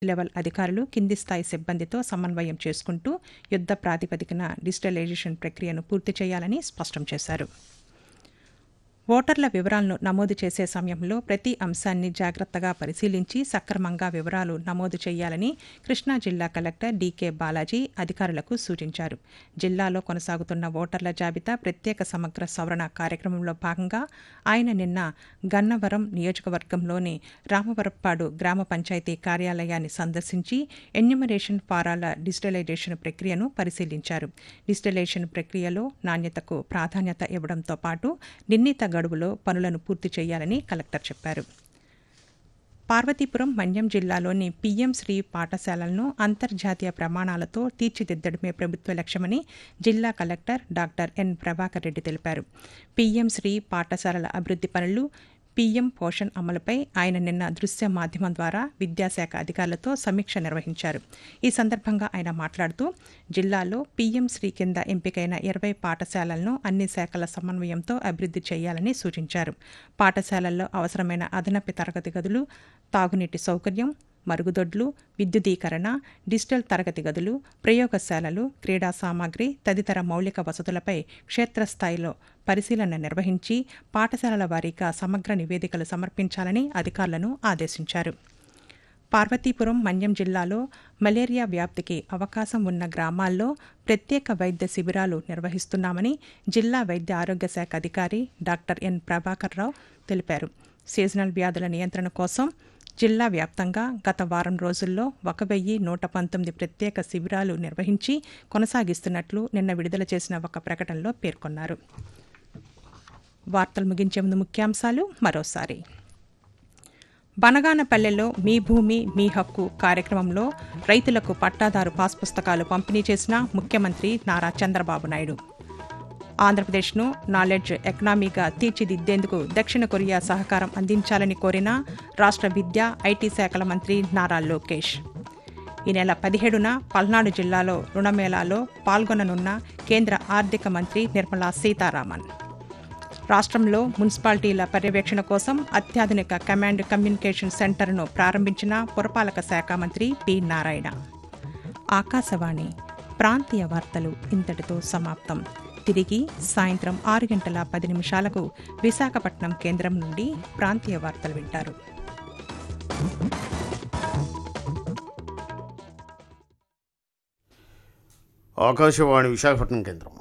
level అధికారులు కింది స్థాయి సిబ్బందితో సమన్వయం చేసుకుంటూ యుద్ధ ప్రాతిపదికన డిజిటలైజేషన్ ప్రక్రియను పూర్తి చేయాలని స్పష్టం చేశారు ఓటర్ల వివరాలను నమోదు చేసే సమయంలో ప్రతి అంశాన్ని జాగ్రత్తగా పరిశీలించి సక్రమంగా వివరాలు నమోదు చేయాలని కృష్ణా జిల్లా కలెక్టర్ డీకే బాలాజీ అధికారులకు సూచించారు జిల్లాలో కొనసాగుతున్న ఓటర్ల జాబితా ప్రత్యేక సమగ్ర సవరణ కార్యక్రమంలో భాగంగా ఆయన నిన్న గన్నవరం నియోజకవర్గంలోని రామవరప్పాడు గ్రామ పంచాయతీ కార్యాలయాన్ని సందర్శించి ఎన్యూమరేషన్ ఫారాల డిజిటలైజేషన్ ప్రక్రియను పరిశీలించారు డిజిటలైజేషన్ ప్రక్రియలో నాణ్యతకు ప్రాధాన్యత ఇవ్వడంతో పాటు నిర్ణీత గడువులో పనులను పూర్తి చేయాలని కలెక్టర్ చెప్పారు పార్వతీపురం మన్యం జిల్లాలోని పీఎం శ్రీ పాఠశాలలను అంతర్జాతీయ ప్రమాణాలతో తీర్చిదిద్దడమే ప్రభుత్వ లక్ష్యమని జిల్లా collector doctor N Prabhakar Reddy తెలిపారు పీఎం శ్రీ పాఠశాలల అభివృద్ధి పనులు పీఎం పోషణ్ అమలుపై ఆయన నిన్న దృశ్య మాధ్యమం ద్వారా విద్యాశాఖ అధికారులతో సమీక్ష నిర్వహించారు ఈ సందర్భంగా ఆయన మాట్లాడుతూ జిల్లాలో పీఎం శ్రీ కింద ఎంపికైన ఇరవై పాఠశాలలను అన్ని శాఖల సమన్వయంతో అభివృద్ధి చేయాలని సూచించారు పాఠశాలల్లో అవసరమైన అదనపు తరగతి గదులు తాగునీటి సౌకర్యం మరుగుదొడ్లు విద్యుదీకరణ డిజిటల్ తరగతి గదులు ప్రయోగశాలలు క్రీడా సామాగ్రి తదితర మౌలిక వసతులపై క్షేత్రస్థాయిలో పరిశీలన నిర్వహించి పాఠశాలల వారీగా సమగ్ర నివేదికలు సమర్పించాలని అధికారులను ఆదేశించారు పార్వతీపురం మన్యం జిల్లాలో మలేరియా వ్యాప్తికి అవకాశం ఉన్న గ్రామాల్లో ప్రత్యేక వైద్య శిబిరాలు నిర్వహిస్తున్నామని జిల్లా వైద్య ఆరోగ్య శాఖ అధికారి డాక్టర్ ఎన్ ప్రభాకర్ రావు తెలిపారు సీజనల్ వ్యాధుల నియంత్రణ కోసం జిల్లా వ్యాప్తంగా గత వారం రోజుల్లో ఒక వెయ్యి నూట పంతొమ్మిది ప్రత్యేక శిబిరాలు నిర్వహించి కొనసాగిస్తున్నట్లు నిన్న విడుదల చేసిన ఒక ప్రకటనలో పేర్కొన్నారు వార్తలు ముగించే ముందు ముఖ్యాంశాలు మరోసారి బనగానపల్లెలో మీ భూమి మీ హక్కు కార్యక్రమంలో రైతులకు పట్టాదారు పాస్ పుస్తకాలు పంపిణీ చేసిన ముఖ్యమంత్రి నారా చంద్రబాబు నాయుడు ఆంధ్రప్రదేశ్ను నాలెడ్జ్ ఎకనామీగా తీర్చిదిద్దేందుకు దక్షిణ కొరియా సహకారం అందించాలని కోరిన రాష్ట్ర విద్యా ఐటీ శాఖల మంత్రి నారా లోకేష్ ఈ నెల పదిహేడున పల్నాడు జిల్లాలో రుణమేళాలో పాల్గొననున్న కేంద్ర ఆర్థిక మంత్రి నిర్మలా సీతారామన్ రాష్ట్రంలో మున్సిపాలిటీల పర్యవేక్షణ కోసం అత్యాధునిక కమాండ్ కమ్యూనికేషన్ సెంటర్ను ప్రారంభించిన పురపాలక శాఖ మంత్రి పి నారాయణ ఆకాశవాణి ప్రాంతీయ వార్తలు ఇంతటితో సమాప్తం తిరిగి సాయంత్రం ఆరు గంటల పది నిమిషాలకు విశాఖపట్నం కేంద్రం నుండి ప్రాంతీయ వార్తలు వింటారు ఆకాశవాణి విశాఖపట్నం కేంద్రం